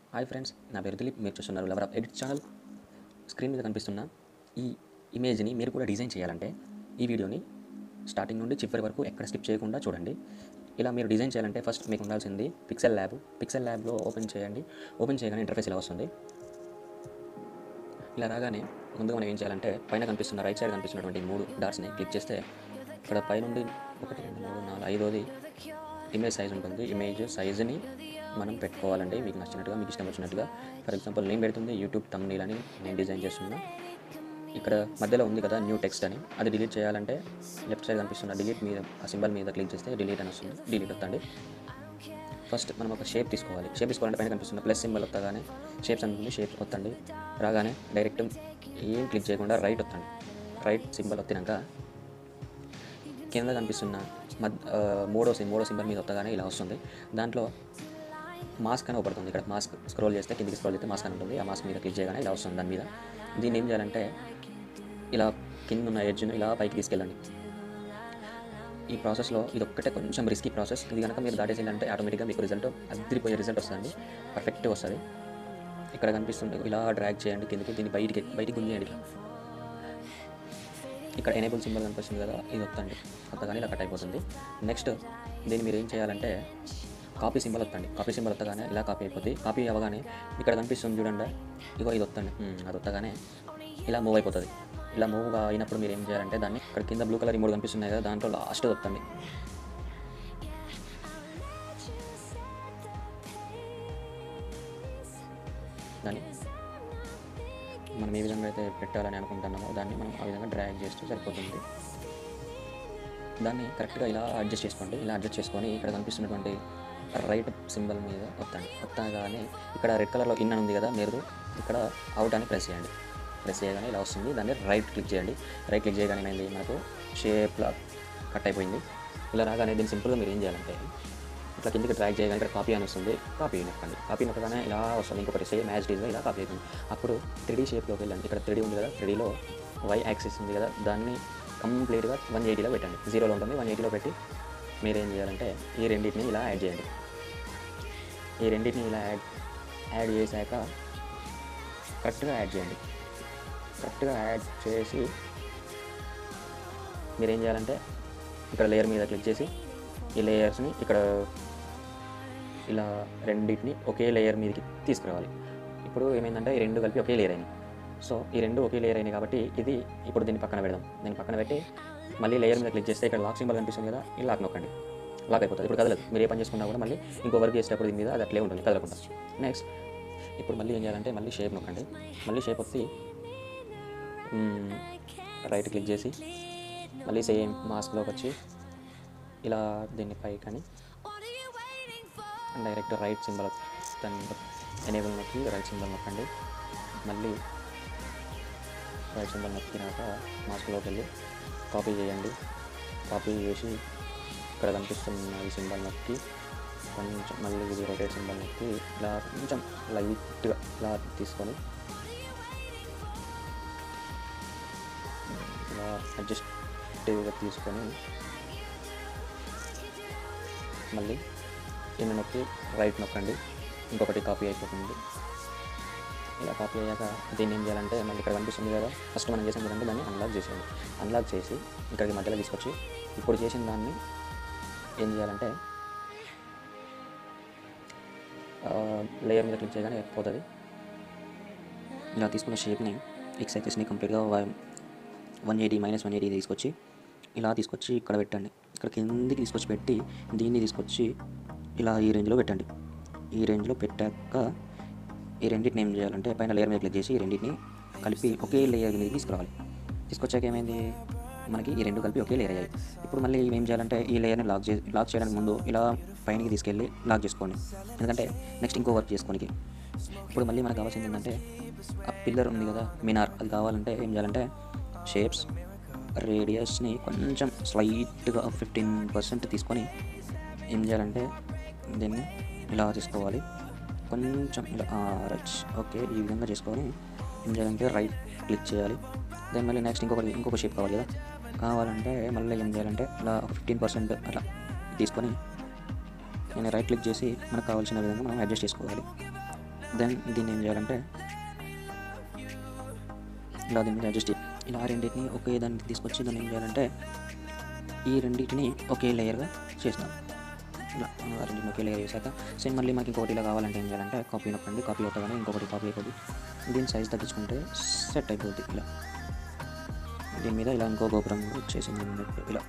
Hi friends నా పేరు దిలీప్ మీరు చూస్తున్నారు lover of edit channel screen మీద కనిపిస్తున్న ఈ ఇమేజ్ని మీరు కూడా డిజైన్ చేయాలంటే ఈ వీడియోని స్టార్టింగ్ నుండి చివరి వరకు ఎక్కడ స్కిప్ చేయకుండా చూడండి ఇలా మీరు డిజైన్ చేయాలంటే ఫస్ట్ మీకు ఉండాల్సింది పిక్సెల్ ల్యాబ్ పిక్సెల్ ల్యాబ్లో ఓపెన్ చేయండి ఓపెన్ చేయగానే ఇంటర్ఫేస్ ఇలా వస్తుంది ఇలా రాగానే ముందుగా మనం ఏం చేయాలంటే పైన కనిపిస్తున్న రైట్ సైడ్ కనిపిస్తున్నటువంటి మూడు డాట్స్ని క్లిక్ చేస్తే ఇక్కడ పైనుండి ఒకటి రెండు మూడు నాలుగు ఐదోది ఇమేజ్ సైజ్ ఉంటుంది ఇమేజ్ సైజుని మనం పెట్టుకోవాలండి మీకు నచ్చినట్టుగా మీకు ఇష్టం వచ్చినట్టుగా ఫర్ ఎగ్జాంపుల్ నేను పెడుతుంది యూట్యూబ్ తమ్నీల్ అని నేను డిజైన్ చేస్తున్నా ఇక్కడ మధ్యలో ఉంది కదా న్యూ టెక్స్ట్ అని అది డిలీట్ చేయాలంటే లెఫ్ట్ సైడ్ కనిపిస్తున్న డిలీట్ మీద ఆ సింబల్ మీద క్లిక్ చేస్తే డిలీట్ అని వస్తుంది డిలీట్ వస్తుంది ఫస్ట్ మనం ఒక షేప్ తీసుకోవాలి షేప్ తీసుకోవాలంటే పైన కనిపిస్తున్న ప్లస్ సింబల్ వస్తగానే షేప్స్ అనుకుంది షేప్స్ వత్తండి రాగానే డైరెక్ట్ ఏం క్లిక్ చేయకుండా రైట్ వత్తండి రైట్ సింబల్ వచ్చినాక కింద కనిపిస్తున్న మద్ ఆ, మూడో సి మూడో సింబల్ మీద వస్తగానే ఇలా వస్తుంది దాంట్లో మాస్క్ అని ఒకటి ఇక్కడ మాస్క్ స్క్రోల్ చేస్తే కిందికి స్క్రోల్ చేస్తే మాస్క్ అని ఉంటుంది ఆ మాస్క్ మీద క్లిక్ చేయగానే ఇలా వస్తుంది దాని మీద దీన్ని ఏం చేయాలంటే ఇలా కింద ఉన్న ఎడ్జ్ను ఇలా పైకి తీసుకెళ్ళండి ఈ ప్రాసెస్లో ఇది ఒక్కటే కొంచెం రిస్కీ ప్రాసెస్ ఇది కనుక మీరు దాటేసిందంటే ఆటోమేటిక్గా మీకు రిజల్ట్ అదిరిపోయే రిజల్ట్ వస్తుంది పర్ఫెక్ట్ వస్తుంది ఇక్కడ కనిపిస్తుంది ఇలా డ్రాగ్ చేయండి కిందకి దీన్ని బయటికి బయటికి గుంజేయండి ఇట్లా. ఇక్కడ ఎనేబుల్ సింబల్ కనిపిస్తుంది కదా ఇది వస్తుంది కొత్తగానే ఇలా కట్ అయిపోతుంది నెక్స్ట్ దీన్ని మీరు ఏం చేయాలంటే కాపీ సింబల్ వస్తుంది కాపీ సింబల్ వత్తగానే ఇలా కాపీ అయిపోతుంది కాపీ అవ్వగానే ఇక్కడ కనిపిస్తుంది చూడండి ఇగో ఇది వస్తుంది అది వత్తగానే ఇలా మూవ్ అయిపోతుంది ఇలా మూవ్ అయినప్పుడు మీరు ఏం చేయాలంటే దాన్ని ఇక్కడ కింద బ్లూ కలర్ ఈ మూడు కనిపిస్తున్నాయి కదా దాంట్లో లాస్ట్ వస్తుంది దాన్ని మనం ఏ విధంగా అయితే పెట్టాలని అనుకుంటున్నామో దాన్ని మనం ఆ విధంగా డ్రాగ్ చేస్తూ సరిపోతుంది దాన్ని కరెక్ట్గా ఇలా అడ్జస్ట్ చేసుకోండి ఇలా అడ్జస్ట్ చేసుకొని ఇక్కడ కనిపిస్తున్నటువంటి రైట్ సింబల్ మీద వత్తండి వత్తగానే ఇక్కడ రెడ్ కలర్లో ఇన్ అని ఉంది కదా మీరు ఇక్కడ అవుట్ అని ప్రెస్ చేయండి ప్రెస్ చేయగానే ఇలా వస్తుంది దాన్ని రైట్ క్లిక్ చేయండి రైట్ క్లిక్ చేయగానే ఏమైంది మనకు షేప్లా కట్ అయిపోయింది ఇలా రాగానే దీన్ని సింపుల్గా మీరు ఏం చేయాలంటే ఇట్లా కిందకి డ్రాగ్ చేయగానే ఇక్కడ కాపీ అని వస్తుంది కాపీ నొక్కండి కాపీ నొక్కగానే ఇలా వస్తుంది ఇంకొకటి సేమ్ యాజ్ డీజ్గా ఇలా కాపీ అవుతుంది అప్పుడు త్రీ షేప్లోకి వెళ్ళండి ఇక్కడ త్రీ ఉంది కదా త్రీడీలో వై యాక్సిస్ ఉంది కదా దాన్ని కంప్లీట్గా వన్ ఎయిటీలో పెట్టండి జీరోలో ఉంటుంది వన్ ఎయిటీలో పెట్టి మీరు ఏం చేయాలంటే ఈ రెండింటిని ఇలా యాడ్ చేయండి ఈ రెండింటిని ఇలా యాడ్ యాడ్ చేశాక కరెక్ట్గా యాడ్ చేయండి కరెక్ట్గా యాడ్ చేసి మీరు ఏం చేయాలంటే ఇక్కడ లేయర్ మీద క్లిక్ చేసి ఈ లేయర్స్ని ఇక్కడ ఇలా రెండింటిని ఒకే లేయర్ మీదకి తీసుకురావాలి ఇప్పుడు ఏమైందంటే ఈ రెండు కలిపి ఒకే లేయర్ అయినాయి సో ఈ రెండు ఒకే లేయర్ అయినాయి కాబట్టి ఇది ఇప్పుడు దీన్ని పక్కన పెడదాం దీన్ని పక్కన పెట్టి మళ్ళీ లేయర్ మీద క్లిక్ చేస్తే ఇక్కడ లాక్ సింబల్ కనిపిస్తుంది కదా ఈ లాక్ నొక్కండి లాక్ అయిపోతుంది ఇప్పుడు కదలదు మీరు ఏ పని చేసుకున్నా కూడా మళ్ళీ ఇంకో వర్క్ చేసేటప్పుడు దీని మీద అది అట్లే ఉంటుంది కదలకుండా నెక్స్ట్ ఇప్పుడు మళ్ళీ ఏం చేయాలంటే మళ్ళీ షేప్ నొక్కండి మళ్ళీ షేప్ వచ్చి రైట్ క్లిక్ చేసి మళ్ళీ సేమ్ మాస్క్లోకి వచ్చి ఇలా దీన్ని పైకని డైరెక్ట్ రైట్ సింబల్ దాన్ని ఎనేబుల్ నొక్కి రైట్ సింబల్ నొక్కండి మళ్ళీ రైట్ సింబల్ నొక్కినాక మాస్క్లోకి వెళ్ళి కాపీ చేయండి కాపీ చేసి ఇక్కడ కనిపిస్తున్న ఈ సింబల్ నొక్కి కొంచెం మళ్ళీ ఇది రొటేట్ సింబల్ నొక్కి ఇలా కొంచెం లైట్గా ఇలా తీసుకొని ఇలా అడ్జస్టివ్గా తీసుకొని మళ్ళీ ఇన్ని నొక్కి రైట్ నొక్కండి ఇంకొకటి కాపీ అయిపోతుంది ఇలా కాపీ అయ్యాక దీన్ని ఏం చేయాలంటే మళ్ళీ ఇక్కడ కనిపిస్తుంది కదా ఫస్ట్ మనం చేసిన కదంటే దాన్ని అన్లాక్ చేసేయండి అన్లాక్ చేసి ఇక్కడికి మధ్యలో తీసుకొచ్చి ఇప్పుడు చేసిన దాన్ని ఏం చేయాలంటే లేయర్ మీద క్లిక్ చేయగానే పోతుంది ఇలా తీసుకున్న షేప్ని ఎక్స్ యాక్సెస్ని కంప్లీట్గా one eighty minus one eighty తీసుకొచ్చి ఇలా తీసుకొచ్చి ఇక్కడ పెట్టండి ఇక్కడ కిందికి తీసుకొచ్చి పెట్టి దీన్ని తీసుకొచ్చి ఇలా ఈ రేంజ్లో పెట్టండి ఈ రేంజ్లో పెట్టాక ఈ రెండింటిని ఏం చేయాలంటే పైన లేయర్ మీద క్లిక్ చేసి ఈ రెండింటిని కలిపి ఒకే లేయర్ మీద తీసుకురావాలి తీసుకొచ్చాక ఏమైంది మనకి ఈ రెండు కలిపి ఒకే లేయర్ అయ్యాయి ఇప్పుడు మళ్ళీ ఏం చేయాలంటే ఈ లేయర్ని లాక్ చే లాక్ చేయడానికి ముందు ఇలా పైనకి తీసుకెళ్ళి లాక్ చేసుకోండి ఎందుకంటే నెక్స్ట్ ఇంకో వర్క్ చేసుకోనికి ఇప్పుడు మళ్ళీ మనకు కావాల్సింది ఏంటంటే ఆ పిల్లర్ ఉంది కదా మినార్ అది కావాలంటే ఏం చేయాలంటే షేప్స్ రేడియస్ని కొంచెం స్లైట్గా ఫిఫ్టీన్ పర్సెంట్ తీసుకొని ఏం చేయాలంటే దీన్ని ఇలా తీసుకోవాలి కొంచెం ఇలా రైట్ ఓకే ఈ విధంగా చేసుకొని ఏం చేయాలంటే రైట్ క్లిక్ చేయాలి దెన్ మళ్ళీ నెక్స్ట్ ఇంకొకటి ఇంకొక షేప్ కావాలి కదా కావాలంటే మళ్ళీ ఏం చేయాలంటే ఇలా ఫిఫ్టీన్ పర్సెంట్ అట్లా తీసుకొని నేను రైట్ క్లిక్ చేసి మనకు కావాల్సిన విధంగా మనం అడ్జస్ట్ చేసుకోవాలి దెన్ దీన్ని ఏం చేయాలంటే ఇలా దీన్ని అడ్జస్ట్ ఇలా రెండింటిని ఒకే దానికి తీసుకొచ్చి దాన్ని ఏం చేయాలంటే ఈ రెండింటిని ఒకే లేయర్గా చేస్తాం ఇలా ఆ రెండింటిని ఒకే లేయర్ చేశాక సేమ్ మళ్ళీ మనకి ఇంకొకటి ఇలా కావాలంటే ఏం చేయాలంటే కాపీ నొక్కండి కాపీ అవుతాగానే ఇంకొకటి కాపీ అయిపోద్ది దీని సైజ్ తగ్గించుకుంటే సెట్ అయిపోద్ది ఇలా దీని మీద ఇలా ఇంకో గోపురం కూడా వచ్చేసింది అన్నట్టు ఇలా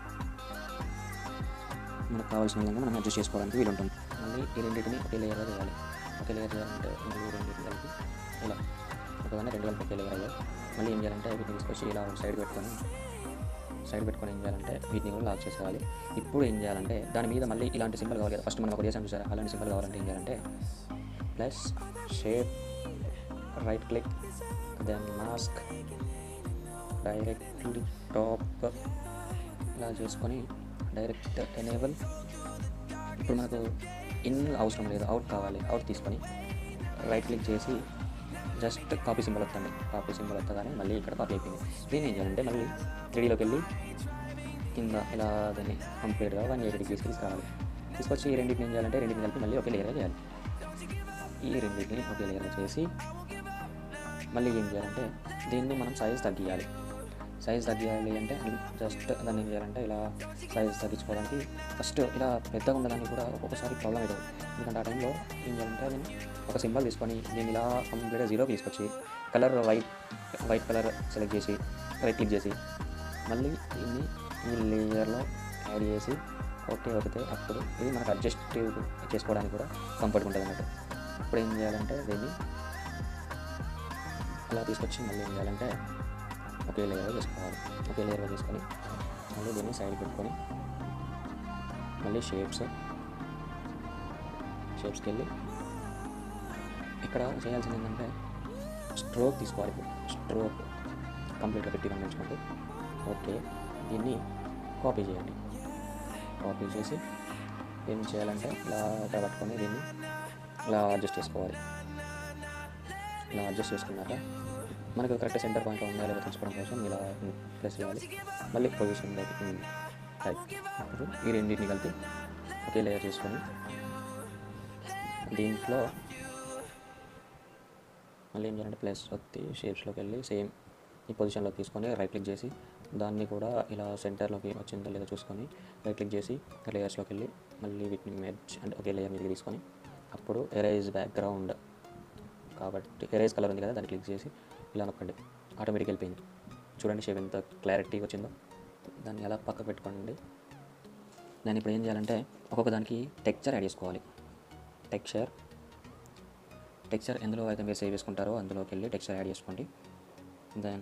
మనకు కావాల్సిన విధంగా మనం అడ్జస్ట్ చేసుకోవడానికి వీలు ఉంటుంది మళ్ళీ ఈ రెండింటిని ఒకే లేయర్గా చేయాలి ఒకే లేయర్ చేయాలంటే మళ్ళీ ఈ రెండింటిని కలిపి ఇలా ఒకదాన్ని రెండు కలిపి ఒకే లేయర్ అయ్యాయి మళ్ళీ ఏం చేయాలంటే వీటిని తీసుకొచ్చి ఇలా సైడ్ పెట్టుకొని సైడ్ పెట్టుకొని ఏం చేయాలంటే వీటిని కూడా లాక్ చేసేయాలి ఇప్పుడు ఏం చేయాలంటే దాని మీద మళ్ళీ ఇలాంటి సింబల్ కావాలి కదా ఫస్ట్ మనం ఒకటి చేసాం చూసారా అలాంటి సింబల్ కావాలంటే ఏం చేయాలంటే plus shape right click then mask directly top ఇలా చేసుకొని డైరెక్ట్ ఎనేబుల్ ఇప్పుడు మనకు ఇన్ అవసరం లేదు అవుట్ కావాలి అవుట్ తీసుకొని రైట్ క్లిక్ చేసి జస్ట్ కాపీ సింబల్ వస్తుంది కాపీ సింబల్ వస్తగానే మళ్ళీ ఇక్కడ కాపీ అయిపోయింది దీన్ని ఏం చేయాలంటే మళ్ళీ త్రీడీలోకి వెళ్ళి కింద ఇలా దాన్ని కంప్లీట్గా వన్ ఎయిటీ డిగ్రీస్ తీసుకురావాలి తీసుకొచ్చి ఈ రెండింటిని ఏం చేయాలంటే రెండింటిని కలిపి మళ్ళీ ఒకే లేయర్గా చేయాలి ఈ రెండింటిని ఒకే లేయర్గా చేసి మళ్ళీ ఏం చేయాలంటే దీన్ని మనం సైజ్ తగ్గియాలి సైజ్ తగ్గియాలి అంటే జస్ట్ దాన్ని ఏం చేయాలంటే ఇలా సైజ్ తగ్గించుకోవడానికి ఫస్ట్ ఇలా పెద్దగా ఉన్నదాన్ని కూడా ఒక్కొక్కసారి ప్రాబ్లం అవుతుంది ఎందుకంటే ఆ టైంలో ఏం చేయాలంటే అది ఒక సింబల్ తీసుకొని దీన్ని ఇలా కంప్లీట్గా జీరోకి తీసుకొచ్చి colour white white colour select చేసి రైట్ క్లిక్ చేసి మళ్ళీ దీన్ని ఈ లేయర్లో యాడ్ చేసి ఓకే ఓకే అప్పుడు ఇది మనకు అడ్జస్ట్ చేసుకోవడానికి కూడా కంఫర్ట్ ఉంటుంది అన్నట్టు ఇప్పుడు ఏం చేయాలంటే దీన్ని అలా తీసుకొచ్చి మళ్ళీ ఏం చేయాలంటే ఒకే లేయర్గా చేసుకోవాలి ఒకే లేయర్గా చేసుకొని మళ్ళీ దీన్ని సైడ్ పెట్టుకొని మళ్ళీ షేప్స్ షేప్స్కి వెళ్ళి ఇక్కడ చేయాల్సింది ఏంటంటే స్ట్రోక్ తీసుకోవాలి ఇప్పుడు స్ట్రోక్ కంప్లీట్గా పెట్టి గమనించుకోండి ఓకే దీన్ని కాపీ చేయండి కాపీ చేసి ఏం చేయాలంటే ఇలా ఇక్కడ పట్టుకొని దీన్ని ఇలా అడ్జస్ట్ చేసుకోవాలి ఇలా అడ్జస్ట్ చేసుకున్నాక మనకు కరెక్ట్ సెంటర్ పాయింట్లో ఉందా లేదా తెలుసుకోవడం కోసం ఇలా ప్రెస్ చేయాలి మళ్ళీ పొజిషన్ టైప్ అప్పుడు ఈ రెండింటిని కలిపి ఒకే లేయర్ చేసుకొని దీంట్లో మళ్ళీ ఏం చేయాలంటే ప్లస్ వచ్చి షేప్స్లోకి వెళ్ళి సేమ్ ఈ పొజిషన్లో తీసుకొని రైట్ క్లిక్ చేసి దాన్ని కూడా ఇలా సెంటర్లోకి వచ్చిందో లేదో చూసుకొని రైట్ క్లిక్ చేసి లేయర్స్లోకి వెళ్ళి మళ్ళీ వీటిని మెర్జ్ అండ్ ఒకే లేయర్ మీదకి తీసుకొని అప్పుడు ఎరైజ్ బ్యాక్గ్రౌండ్ కాబట్టి ఎరేజ్ కలర్ ఉంది కదా దాన్ని క్లిక్ చేసి ఇలా నొక్కండి ఆటోమేటిక్ వెళ్ళిపోయింది చూడండి షేప్ ఎంత క్లారిటీ వచ్చిందో దాన్ని ఎలా పక్కకు పెట్టుకోండి దాన్ని ఇప్పుడు ఏం చేయాలంటే ఒక్కొక్క దానికి టెక్చర్ యాడ్ చేసుకోవాలి టెక్చర్ టెక్చర్ ఎందులో అయితే మీరు సేవ్ చేసుకుంటారో అందులోకి వెళ్ళి టెక్చర్ యాడ్ చేసుకోండి దెన్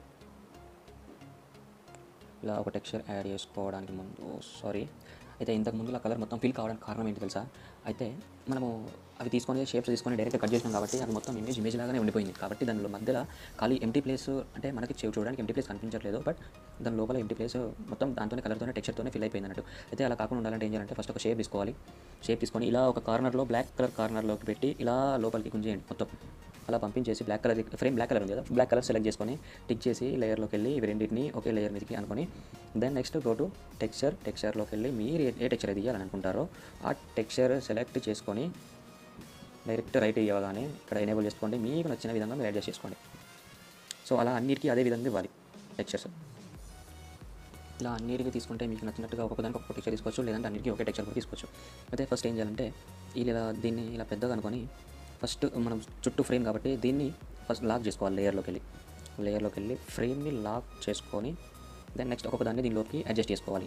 ఇలా ఒక టెక్స్చర్ యాడ్ చేసుకోవడానికి ముందు సారీ అయితే ఇంతకు ముందు ఆ కలర్ మొత్తం ఫిల్ కావడానికి కారణం ఏంటి తెలుసా అయితే మనము అవి తీసుకొని షేప్స్ తీసుకొని డైరెక్ట్గా కట్ చేసినాం కాబట్టి అది మొత్తం ఇమేజ్ ఇమేజ్ లాగానే ఉండిపోయింది కాబట్టి దానిలో మధ్యలో ఖాళీ ఎంటీ ప్లేస్ అంటే మనకి చూ- చూడడానికి ఎంటీ ప్లేస్ కనిపించట్లేదు బట్ దాని లోపల ఎంటీ ప్లేస్ మొత్తం దాంతోనే కలర్తోనే టెక్స్చర్తోనే ఫిల్ అయిపోయింది అన్నట్టు అయితే అలా కాకుండా ఉండాలంటే ఏం చేయాలంటే ఫస్ట్ ఒక షేప్ తీసుకోవాలి షేప్ తీసుకొని ఇలా ఒక కార్నర్లో బ్లాక్ కలర్ కార్నర్లోకి పెట్టి ఇలా లోపలికి గుంజేయండి మొత్తం అలా పంపించేసి black colour frame black colour ఉంది కదా బ్లాక్ కలర్ సెలెక్ట్ చేసుకొని టిక్ చేసి లేయర్లోకి వెళ్ళి ఇవి రెండింటిని ఒకే లేయర్ మీదకి అనుకొని then next go to texture టెక్స్చర్లోకి వెళ్ళి మీరు ఏ- ఏ టెక్స్చర్ అది ఇవ్వాలని అనుకుంటారో ఆ టెక్స్చర్ సెలెక్ట్ చేసుకొని డైరెక్ట్ రైట్ ఇవ్వగానే ఇక్కడ ఎనేబుల్ చేసుకోండి మీకు నచ్చిన విధంగా మీరు అడ్జస్ట్ చేసుకోండి సో అలా అన్నిటికీ అదే విధంగా ఇవ్వాలి టెక్స్చర్స్ ఇలా అన్నిటికీ తీసుకుంటే మీకు నచ్చినట్టుగా ఒక్కొక్కదానికి ఒక్కొక్క టెక్స్చర్ తీసుకోవచ్చు లేదంటే అన్నిటికీ ఒకే టెక్స్చర్ కూడా తీసుకోవచ్చు అయితే ఫస్ట్ ఏం చేయాలంటే ఇలా దీన్ని ఇలా పెద్దగా అనుకొని ఫస్ట్ మనం చుట్టూ ఫ్రేమ్ కాబట్టి దీన్ని ఫస్ట్ లాక్ చేసుకోవాలి లేయర్లోకి వెళ్ళి లేయర్లోకి వెళ్ళి ఫ్రేమ్ని లాక్ చేసుకొని దెన్ నెక్స్ట్ ఒక్కొక్క దాన్ని దీనిలోకి అడ్జస్ట్ చేసుకోవాలి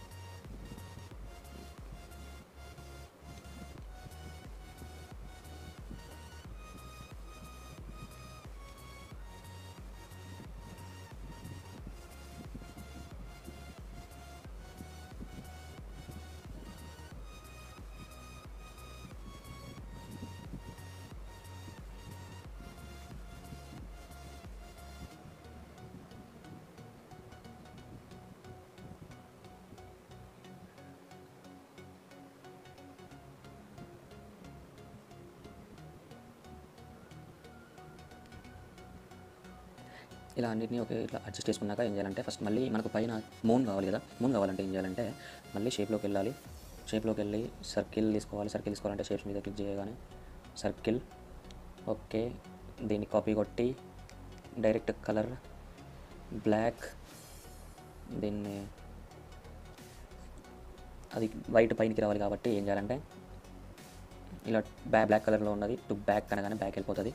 ఇలా అన్నిటిని ఒకే ఇట్లా అడ్జస్ట్ చేసుకున్నాక ఏం చేయాలంటే ఫస్ట్ మళ్ళీ మనకు పైన మూన్ కావాలి కదా మూన్ కావాలంటే ఏం చేయాలంటే మళ్ళీ షేప్లోకి వెళ్ళాలి షేప్లోకి వెళ్ళి సర్కిల్ తీసుకోవాలి సర్కిల్ తీసుకోవాలంటే షేప్స్ మీద క్లిక్ చేయగానే సర్కిల్ ఓకే దీన్ని కాపీ కొట్టి డైరెక్ట్ కలర్ బ్లాక్ దీన్ని అది వైట్ పైనకి రావాలి కాబట్టి ఏం చేయాలంటే ఇలా బ్యా బ్లాక్ కలర్లో ఉన్నది టు బ్యాక్ అనగానే బ్యాక్ వెళ్ళిపోతుంది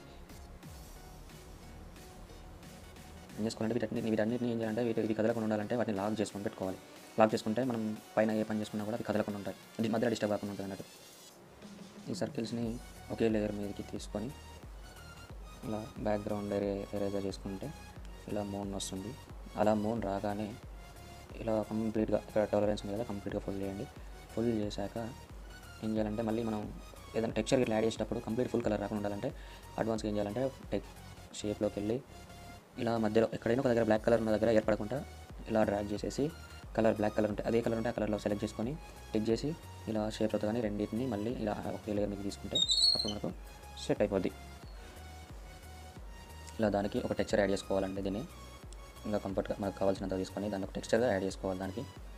ఏం చేసుకోవాలంటే వీటన్నిటిని వీటన్నిటిని ఏం చేయాలంటే వీటి ఇవి కదలకుండా ఉండాలంటే వాటిని లాక్ చేసుకొని పెట్టుకోవాలి లాక్ చేసుకుంటే మనం పైన ఏ పని చేసుకున్నా కూడా అవి కదలకుండా ఉంటాయి దీని మధ్యలో డిస్టర్బ్ కాకుండా ఉంటుంది అన్నట్టు ఈ సర్కిల్స్ని ఒకే లేయర్ మీదకి తీసుకొని ఇలా బ్యాక్గ్రౌండ్ ఎరే ఎరేజర్ చేసుకుంటే ఇలా మూన్ వస్తుంది అలా మూన్ రాగానే ఇలా కంప్లీట్గా ఇక్కడ టాలరెన్స్ ఉంది కదా కంప్లీట్గా ఫుల్ చేయండి ఫుల్ చేశాక ఏం చేయాలంటే మళ్ళీ మనం ఏదైనా టెక్స్చర్ ఇట్లా యాడ్ చేసేటప్పుడు కంప్లీట్ ఫుల్ కలర్ రాకుండా ఉండాలంటే అడ్వాన్స్గా ఏం చేయాలంటే టెక్ షేప్లోకి వెళ్ళి ఇలా మధ్యలో ఎక్కడైనా ఒక దగ్గర బ్లాక్ కలర్ ఉన్న దగ్గర ఏర్పడకుండా ఇలా డ్రాగ్ చేసేసి కలర్ బ్లాక్ కలర్ ఉంటే అదే కలర్ ఉంటే ఆ కలర్లో సెలెక్ట్ చేసుకొని టిక్ చేసి ఇలా షేప్లో కానీ రెండింటిని మళ్ళీ ఇలా ఒకే లేయర్ మీద తీసుకుంటే అప్పుడు మనకు సెట్ అయిపోద్ది ఇలా దానికి ఒక టెక్స్చర్ యాడ్ చేసుకోవాలండి దీన్ని ఇంకా కంఫర్ట్గా మనకు కావాల్సినంత తీసుకొని దాన్ని ఒక టెక్స్చర్గా యాడ్ చేసుకోవాలి దానికి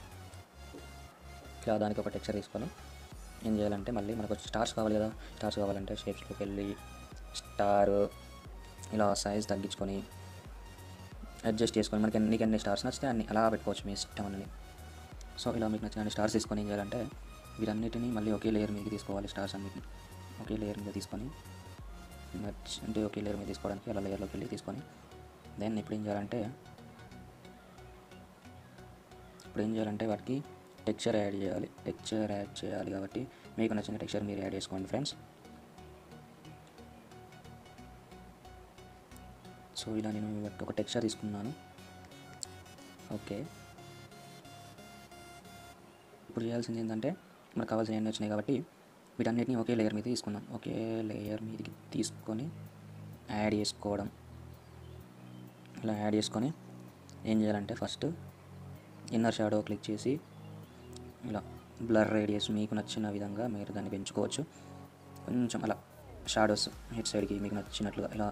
ఇలా దానికి ఒక టెక్స్చర్ తీసుకొని ఏం చేయాలంటే మళ్ళీ మనకు స్టార్స్ కావాలి కదా స్టార్స్ కావాలంటే షేప్స్లోకి వెళ్ళి స్టార్ ఇలా సైజ్ తగ్గించుకొని అడ్జస్ట్ చేసుకొని మనకి ఎన్ని ఎన్ని స్టార్స్ నచ్చితే అన్ని అలా పెట్టుకోవచ్చు మీ ఇష్టం అని సో ఇలా మీకు నచ్చిన స్టార్స్ తీసుకొని ఏం చేయాలంటే వీటన్నిటిని మళ్ళీ ఒకే లేయర్ మీదకి తీసుకోవాలి స్టార్స్ అన్నిటిని ఒకే లేయర్ మీద తీసుకొని నచ్ అంటే ఒకే లేయర్ మీద తీసుకోవడానికి అలా లేయర్లోకి వెళ్ళి తీసుకొని దెన్ ఇప్పుడు ఏం చేయాలంటే ఇప్పుడు ఏం చేయాలంటే వాటికి టెక్స్చర్ యాడ్ చేయాలి టెక్స్చర్ యాడ్ చేయాలి కాబట్టి మీకు నచ్చిన టెక్స్చర్ మీరు యాడ్ చేసుకోండి ఫ్రెండ్స్ సో ఇలా నేను ఒక టెక్స్చర్ తీసుకున్నాను ఓకే ఇప్పుడు చేయాల్సింది ఏంటంటే మనకు కావాల్సిన ఎన్ని వచ్చినాయి కాబట్టి వీటన్నిటిని ఒకే లేయర్ మీద తీసుకున్నాం ఒకే లేయర్ మీదకి తీసుకొని యాడ్ చేసుకోవడం ఇలా యాడ్ చేసుకొని ఏం చేయాలంటే ఫస్ట్ ఇన్నర్ షాడో క్లిక్ చేసి ఇలా బ్లర్ రేడియస్ మీకు నచ్చిన విధంగా మీరు దాన్ని పెంచుకోవచ్చు కొంచెం అలా షాడోస్ హెడ్ సైడ్కి మీకు నచ్చినట్లుగా ఇలా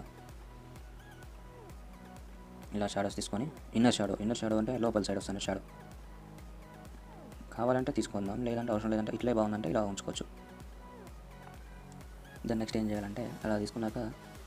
ఇలా షాడోస్ తీసుకొని ఇన్నర్ షాడో ఇన్నర్ షాడో అంటే లోపల సైడ్ వస్తున్న షాడో కావాలంటే తీసుకుందాం లేదంటే అవసరం లేదంటే ఇట్లే బాగుందంటే ఇలా ఉంచుకోవచ్చు దాన్ని నెక్స్ట్ ఏం చేయాలంటే అలా తీసుకున్నాక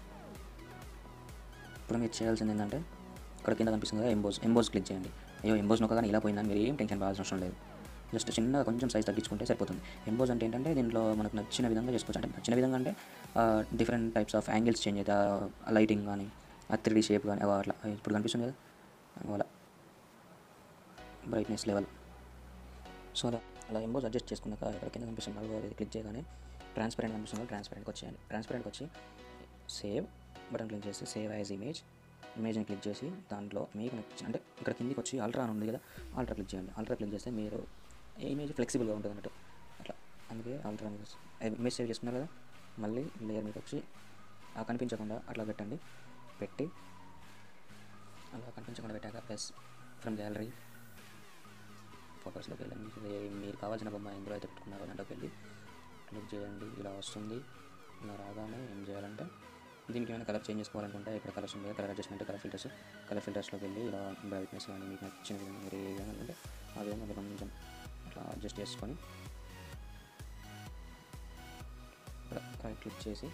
ఇప్పుడు మీరు చేయాల్సింది ఏంటంటే ఇక్కడ కింద కనిపిస్తుంది కదా ఎంబోస్ ఎంబోస్ క్లిక్ చేయండి అయ్యో ఎంబోస్ నొక్కగానే ఇలా పోయిందని మీరు ఏం టెన్షన్ పడాల్సిన అవసరం లేదు జస్ట్ చిన్న కొంచెం సైజ్ తగ్గించుకుంటే సరిపోతుంది ఎంబోస్ అంటే ఏంటంటే దీంట్లో మనకు నచ్చిన విధంగా చేసుకోవచ్చు అంటే నచ్చిన విధంగా అంటే different types of angles change అవుతాయి లైటింగ్ కానీ ఆ త్రీ షేప్ కానీ అవి అట్లా ఇప్పుడు కనిపిస్తుంది కదా అలా బ్రైట్నెస్ లెవెల్ సో అలా అలా ఎంబోస్ అడ్జస్ట్ చేసుకున్నాక ఇక్కడ కింద కనిపిస్తుంది నాలుగో అది క్లిక్ చేయగానే ట్రాన్స్పరెంట్ కనిపిస్తుంది ట్రాన్స్పరెంట్కి వచ్చేయండి ట్రాన్స్పరెంట్కి వచ్చి సేవ్ బటన్ క్లిక్ చేసి సేవ్ యాజ్ ఇమేజ్ ఇమేజ్ని క్లిక్ చేసి దాంట్లో మీకు నచ్చిన అంటే ఇక్కడ కిందికి వచ్చి అల్ట్రా అని ఉంది కదా అల్ట్రా క్లిక్ చేయండి అల్ట్రా క్లిక్ చేస్తే మీరు ఇమేజ్ ఫ్లెక్సిబుల్గా ఉంటుంది అన్నట్టు అట్లా అందుకే అల్ట్రా ఇమేజ్ సేవ్ చేసుకున్నారు కదా మళ్ళీ లేయర్ మీద వచ్చి ఆ కనిపించకుండా అట్లా పెట్టండి పెట్టి అలా కనిపించకుండా పెట్టాక ప్లస్ ఫ్రమ్ గ్యాలరీ ఫొటోస్లోకి వెళ్ళండి మీకు ఏ- మీరు కావాల్సిన బొమ్మ ఎందులో అయితే పెట్టుకున్నారో దాంట్లోకి వెళ్ళి క్లిక్ చేయండి ఇలా వస్తుంది ఇలా రాగానే ఏం చేయాలంటే దీనికి ఏమైనా కలర్ చేంజ్ చేసుకోవాలనుకుంటే ఇక్కడ కలర్స్ ఉంది colour adjustment colour filters colour ఫిల్టర్స్లోకి వెళ్ళి ఇలా బ్రైట్నెస్ కానీ మీకు నచ్చిన విధంగా మీరు ఏ విధంగా అనుకుంటే ఆ విధంగా మీరు కొంచెం అట్లా అడ్జస్ట్ చేసుకొని ఇక్కడ రైట్ క్లిక్ చేసి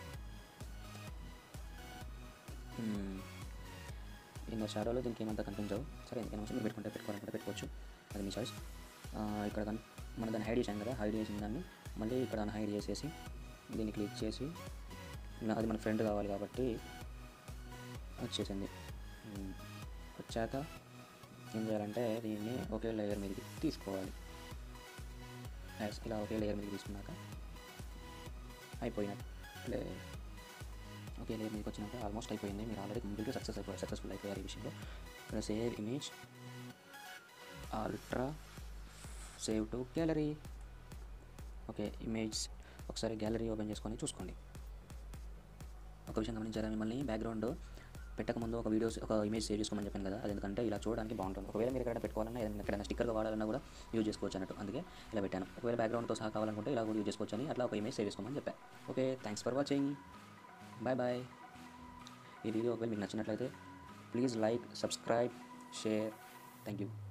ఇంకా షాడోలో దీనికి ఏమంతా కనిపించవు సరే ఎందుకైనా అవసరం మీరు పెట్టుకుంటే పెట్టుకోవాలనుకుంటే పెట్టుకోవచ్చు అది మీ చాయిస్ ఇక్కడ కన్ మనం దాన్ని హైడ్ చేసాం కదా హైడ్ చేసిన దాన్ని మళ్ళీ ఇక్కడ దాన్ని హైడ్ చేసేసి దీన్ని క్లిక్ చేసి నా- అది మన ఫ్రెండ్ కావాలి కాబట్టి వచ్చేసింది ఉమ్, వచ్చాక ఏం చేయాలంటే దీన్ని ఒకే లేయర్ మీదకి తీసుకోవాలి Yes, ఇలా ఒకే లేయర్ మీదకి తీసుకున్నాక అయిపోయినట్లే ఓకే లేయర్ మీదకి వచ్చినాక ఆల్మోస్ట్ అయిపోయింది మీరు ఆల్రెడీ కంప్లీట్గా సక్సెస్ అయిపోయారు సక్సెస్ఫుల్ అయిపోయారు ఈ విషయంలో ఇక్కడ save image ultra save to gallery okay image ఒకసారి గ్యాలరీ ఓపెన్ చేసుకొని చూసుకోండి ఒక విషయం గమనించారా మిమ్మల్ని బ్యాక్గ్రౌండ్ పెట్టకముందు ఒక వీడియోస్ ఒక ఇమేజ్ సేవ్ చేసుకోమని చెప్పాను కదా అది ఎందుకంటే ఇలా చూడడానికి బాగుంటుంది ఒకవేళ మీరు ఎక్కడ పెట్టుకోవాలన్నా ఏదైనా ఎక్కడైనా స్టిక్కర్గా వాడాలన్నా కూడా యూజ్ చేసుకోవచ్చు అన్నట్టు అందుకే ఇలా పెట్టాను ఒకవేళ బ్యాక్గ్రౌండ్తో సహా కావాలనుకుంటే ఇలా కూడా యూజ్ చేసుకోవచ్చు అని అట్లా ఒక ఇమేజ్ సేవ్ చేసుకోమని చెప్పాను okay thanks for watching bye bye ఈ వీడియో ఒకవేళ మీకు నచ్చినట్లయితే please like subscribe share thank you